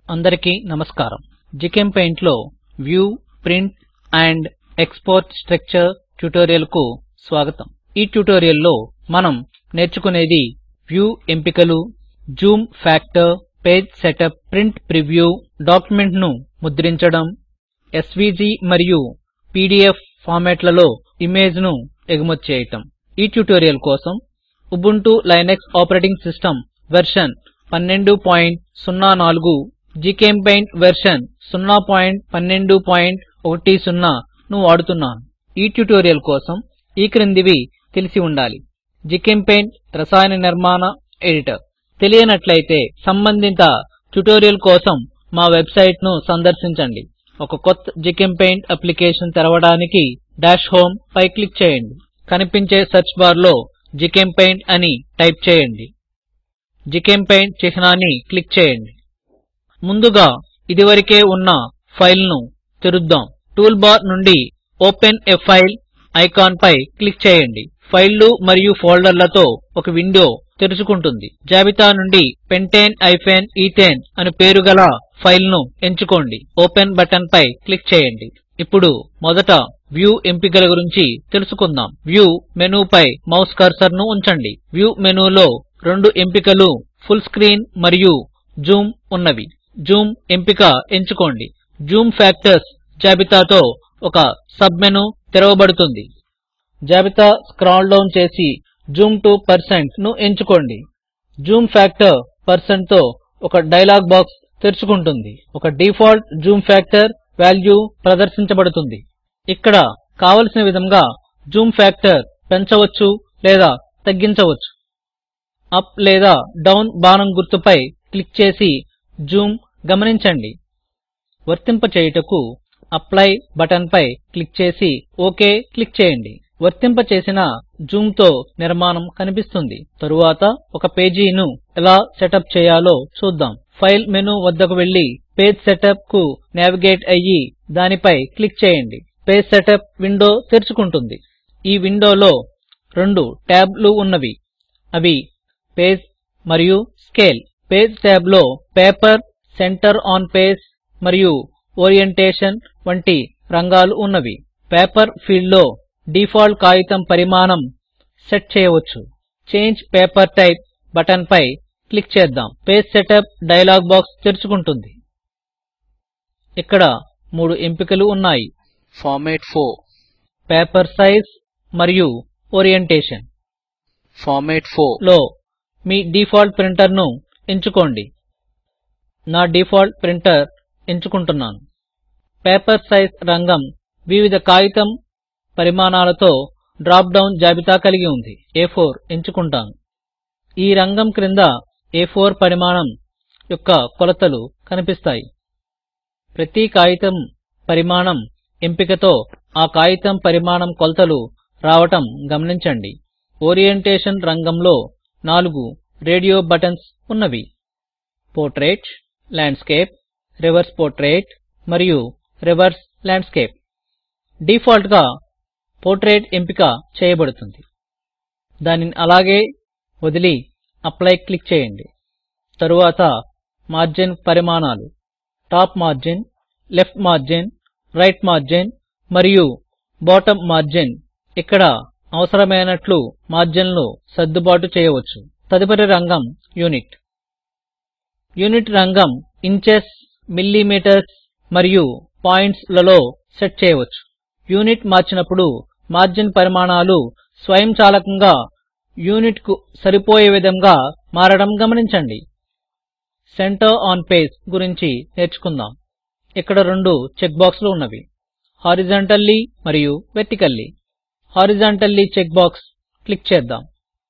అందరికీ నమస్కారం జిచెంపెయింట్ లో view print and export structure tutorial కు స్వాగతం ఈ ట్యుటోరియల్ లో మనం నేర్చుకునేది వ్యూ ఎంపికలు zoom factor page setup print preview document ను ముద్రించడం ఎస్వీజీ మరియు పీడీఎఫ్ ఫార్మాట్లలో ఇమేజ్ ను ఎగుమతి చేయటం ఈ ట్యుటోరియల్ కోసం Ubuntu Linux operating system version 1204 GChemPaint version 01210 ను వాడుతున్నాను ఈ ట్యుటోరియల్ కోసం ఈ క్రిందివి తెలిసి ఉండాలి జిచెంపెయింట్ రసాయన నిర్మాణ ఎడిటర్ తెలియనట్లయితే సంబంధిత ట్యుటోరియల్ కోసం మా వెబ్సైట్ ను సందర్శించండి ఒక కొత్త జిచెంపెయింట్ అప్లికేషన్ తెరవడానికి డాష్ హోమ్ పై క్లిక్ చేయండి కనిపించే సెర్చ్ బార్ లో జిచెంపెయింట్ అని టైప్ చేయండి జిచెంపెయింట్ చిహ్నాన్ని క్లిక్ చేయండి ముందుగా ఇదివరకే ఉన్న ఫైల్ ను తెరుద్దాం టూల్ బార్ నుండి ఓపెన్ ఎ ఫైల్ ఐకాన్ పై క్లిక్ చేయండి ఫైళ్లు మరియు ఫోల్డర్లతో ఒక విండో తెరుచుకుంటుంది జాబితా నుండి pentane ఈథేన్ అని పేరు గల ఫైల్ ను ఎంచుకోండి ఓపెన్ బటన్ పై క్లిక్ చేయండి ఇప్పుడు మొదట వ్యూ ఎంపికల గురించి తెలుసుకుందాం వ్యూ మెనూ పై మౌస్ కర్సర్ ను ఉంచండి వ్యూ మెనూలో రెండు ఎంపికలు ఫుల్ స్క్రీన్ మరియు జూమ్ ఉన్నవి జూమ్ ఎంపిక ఎంచుకోండి జూమ్ ఫ్యాక్టర్స్ జాబితాతో ఒక సబ్ మెనూ తెరవబడుతుంది జాబితా స్క్రాల్ డౌన్ చేసి జూమ్ to ను ఎంచుకోండి జూమ్ ఫ్యాక్టర్ పర్సెంట్ తో ఒక డైలాగ్ బాక్స్ తెరుచుకుంటుంది ఒక డిఫాల్ట్ జూమ్ ఫ్యాక్టర్ వాల్యూ ప్రదర్శించబడుతుంది ఇక్కడ కావలసిన విధంగా జూమ్ ఫ్యాక్టర్ పెంచవచ్చు లేదా తగ్గించవచ్చు అప్ లేదా డౌన్ బాణం గుర్తుపై క్లిక్ చేసి జూమ్ గమనించండి వర్తింప చేయుటకు అప్లై బటన్ పై క్లిక్ చేసి ఓక్ క్లిక్ చేయండి వర్తింప చేసిన జూమ్ తో నిర్మాణం కనిపిస్తుంది తరువాత ఒక పేజీను ఎలా సెటప్ చేయాలో చూద్దాం ఫైల్ మెనూ వద్దకు వెళ్ళి పేజ్ సెటప్ కు నావిగేట్ అయ్యి దానిపై క్లిక్ చేయండి పేజ్ సెటప్ విండో తెరుచుకుంటుంది ఈ విండోలో రెండు ట్యాబ్లు ఉన్నవి అవి పేజ్ మరియు స్కేల్ పేజ్ ట్యాబ్ లో పేపర్ సెంటర్ ఆన్ పేజ్ మరియు ఓరియంటేషన్ వంటి రంగాలు ఉన్నవి పేపర్ ఫీల్డ్ లో డిఫాల్ట్ కాగితం పరిమాణం సెట్ చేయవచ్చు చేంజ్ పేపర్ టైప్ బటన్ పై క్లిక్ చేద్దాం పేజ్ సెటప్ డైలాగ్ బాక్స్ తెరుచుకుంటుంది ఇక్కడ మూడు ఎంపికలు ఉన్నాయి ఫార్మాట్ ఫోర్ పేపర్ సైజ్ మరియు ఓరియంటేషన్ ఫార్మాట్ ఫోర్ లో మీ డిఫాల్ట్ ప్రింటర్ ను ఎంచుకోండి నా డిఫాల్ట్ ప్రింటర్ ఎంచుకుంటున్నాను పేపర్ సైజ్ రంగం వివిధ కాగితం పరిమాణాలతో డ్రాప్ డౌన్ జాబితా కలిగి ఉంది A4 ఎంచుకుంటాను ఈ రంగం క్రింద A4 పరిమాణం యొక్క కొలతలు కనిపిస్తాయి ప్రతి కాగితం పరిమాణం ఎంపికతో ఆ కాగితం పరిమాణం కొలతలు రావటం గమనించండి ఓరియంటేషన్ రంగంలో నాలుగు రేడియో బటన్స్ ఉన్నవి పోర్ట్రెయిట్ ల్యాండ్స్కేప్ రివర్స్ పోర్ట్రెయిట్ మరియు రివర్స్ ల్యాండ్స్కేప్ డిఫాల్ట్ గా పోర్ట్రెయిట్ ఎంపిక చేయబడుతుంది దానిని అలాగే వదిలి అప్లై క్లిక్ చేయండి తరువాత మార్జిన్ పరిమాణాలు top margin left margin right margin మరియు బాటమ్ మార్జిన్ ఇక్కడ అవసరమైనట్లు మార్జిన్లు సర్దుబాటు చేయవచ్చు తదుపరి రంగం యూనిట్ యూనిట్ రంగం ఇంచెస్ మిల్లీమీటర్స్ మరియు పాయింట్స్ లలో సెట్ చేయవచ్చు యూనిట్ మార్చినప్పుడు మార్జిన్ పరిమాణాలు స్వయంచాలకంగా యూనిట్ కు సరిపోయే విధంగా మారడం గమనించండి సెంటర్ ఆన్ పేజ్ గురించి నేర్చుకుందాం ఇక్కడ రెండు చెక్ బాక్స్ లు ఉన్నవి హారిజాంటల్లీ మరియు vertically horizontally check box click చేద్దాం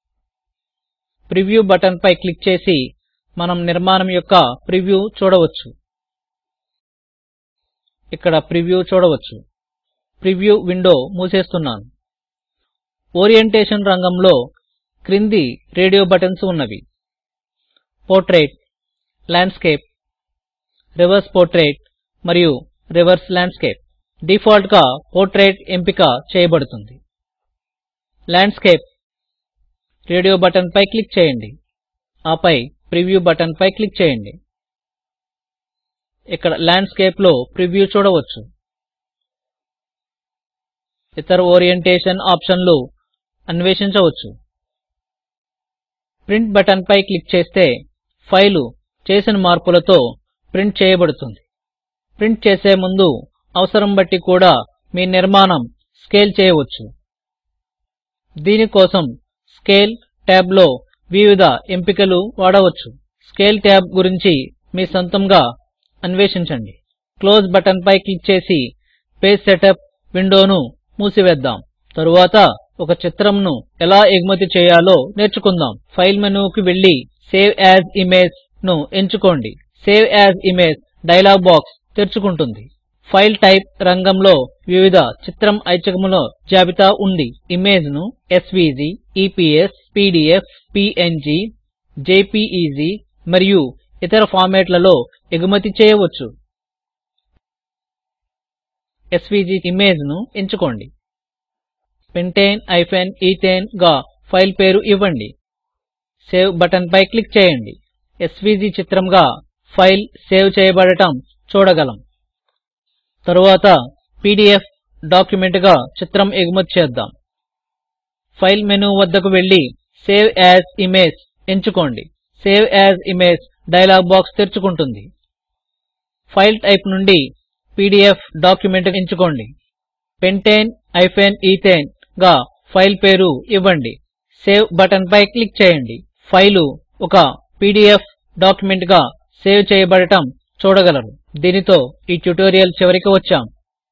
ప్రివ్యూ బటన్ పై క్లిక్ చేసి మనం నిర్మాణం యొక్క ప్రివ్యూ చూడవచ్చు ఇక్కడ ప్రివ్యూ చూడవచ్చు ప్రివ్యూ విండో మూసేస్తున్నాను ఓరియంటేషన్ రంగంలో క్రింది రేడియో బటన్స్ ఉన్నవి పోర్ట్రెయిట్ ల్యాండ్స్కేప్ రివర్స్ పోర్ట్రెయిట్ మరియు రివర్స్ ల్యాండ్స్కేప్ డిఫాల్ట్ గా పోర్ట్రెయిట్ ఎంపిక చేయబడుతుంది ల్యాండ్స్కేప్ రేడియో బటన్ పై క్లిక్ చేయండి ఆపై ప్రివ్యూ బటన్ పై క్లిక్ చేయండి ఇక్కడ ల్యాండ్స్కేప్ లో ప్రివ్యూ చూడవచ్చు ఇతర ఓరియంటేషన్ ఆప్షన్లు అన్వేషించవచ్చు ప్రింట్ బటన్ పై క్లిక్ చేస్తే ఫైలు చేసిన మార్పులతో ప్రింట్ చేయబడుతుంది ప్రింట్ చేసే ముందు అవసరం బట్టి కూడా మీ నిర్మాణం స్కేల్ చేయవచ్చు దీనికోసం స్కేల్ ట్యాబ్ లో వివిధ ఎంపికలు వాడవచ్చు స్కేల్ ట్యాబ్ గురించి మీ సొంతంగా అన్వేషించండి క్లోజ్ బటన్ పై క్లిక్ చేసి పేజ్ సెటప్ విండోను మూసివేద్దాం తరువాత ఒక చిత్రంను ఎలా ఎగుమతి చేయాలో నేర్చుకుందాం ఫైల్ మెనూకి వెళ్ళి సేవ్ యాజ్ ఇమేజ్ ను ఎంచుకోండి save as image dialog box తెరుచుకుంటుంది ఫైల్ టైప్ రంగంలో వివిధ చిత్రం ఐచ్ఛికముల జాబితా ఉంది ఇమేజ్ ను SVG EPS PDF PNG JPEG మరియు ఇతర ఫార్మాట్లలో ఎగుమతి చేయవచ్చు ఎస్వీజీ ఇమేజ్ ను ఎంచుకోండి పెంటేన్ ఐఫెన్ ఈథేన్ గా ఫైల్ పేరు ఇవ్వండి సేవ్ బటన్ పై క్లిక్ చేయండి ఎస్వీజీ చిత్రంగా ఫైల్ సేవ్ చేయబడటం చూడగలం తరువాత పీడీఎఫ్ డాక్యుమెంట్ గా చిత్రం ఎగుమతి చేద్దాం ఫైల్ మెనూ వద్దకు వెళ్ళి సేవ్ యాజ్ ఇమేజ్ ఎంచుకోండి save as image dialog box తెరుచుకుంటుంది ఫైల్ టైప్ నుండి పీడీఎఫ్ డాక్యుమెంట్ ఎంచుకోండి పెంటేన్ ఐఫెన్ ఈథేన్ గా ఫైల్ పేరు ఇవ్వండి సేవ్ బటన్ పై క్లిక్ చేయండి ఫైలు ఒక పీడీఎఫ్ డాక్యుమెంట్ గా సేవ్ చేయబడటం చూడగలరు దీనితో ఈ ట్యుటోరియల్ చివరికి వచ్చాం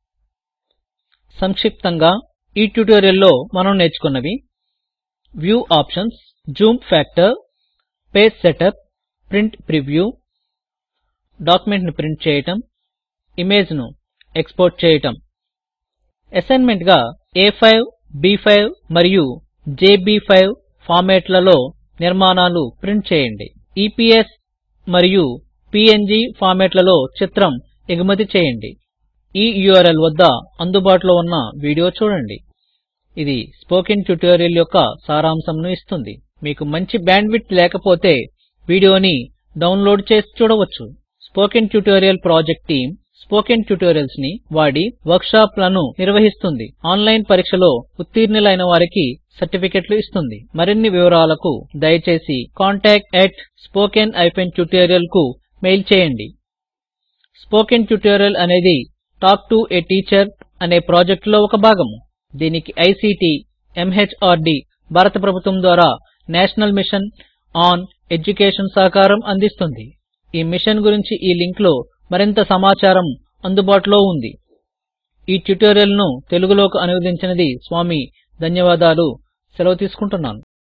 సంక్షిప్తంగా ఈ ట్యుటోరియల్లో మనం నేర్చుకున్నవి view options zoom factor page setup print preview document ను ప్రింట్ చేయటం ఇమేజ్ ను ఎక్స్పోర్ట్ చేయటం అసైన్మెంట్ గా A5 B5 మరియు JB5 ఫార్మాట్లలో నిర్మాణాలు ప్రింట్ చేయండి ఈపీఎస్ మరియు పీఎన్జీ ఫార్మాట్లలో చిత్రం ఎగుమతి చేయండి ఈ యుఆర్ఎల్ వద్ద అందుబాటులో ఉన్న వీడియో చూడండి ఇది స్పోకెన్ ట్యుటోరియల్ యొక్క సారాంశంను ఇస్తుంది మీకు మంచి బ్యాండ్విడ్త్ లేకపోతే వీడియోని డౌన్లోడ్ చేసి చూడవచ్చు spoken tutorial project team spoken tutorials ని వాడి వర్క్ షాప్లను నిర్వహిస్తుంది ఆన్లైన్ పరీక్షలో ఉత్తీర్ణులైన వారికి సర్టిఫికెట్లు ఇస్తుంది మరిన్ని వివరాలకు దయచేసి కాంటాక్ట్ at స్పోకెన్ tutorial కు మెయిల్ చేయండి స్పోకెన్ ట్యుటోరియల్ అనేది టాక్ టు ఏ టీచర్ అనే ప్రాజెక్ట్ లో ఒక భాగము దీనికి ఐసీటీ ఎంహార్డీ భారత ప్రభుత్వం ద్వారా నేషనల్ మిషన్ ఆన్ ఎడ్యుకేషన్ సహకారం అందిస్తుంది ఈ మిషన్ గురించి ఈ లింక్ లో మరింత సమాచారం అందుబాటులో ఉంది ఈ ట్యుటోరియల్ ను తెలుగులోకి అనువదించినది స్వామి ధన్యవాదాలు సెలవు తీసుకుంటున్నాను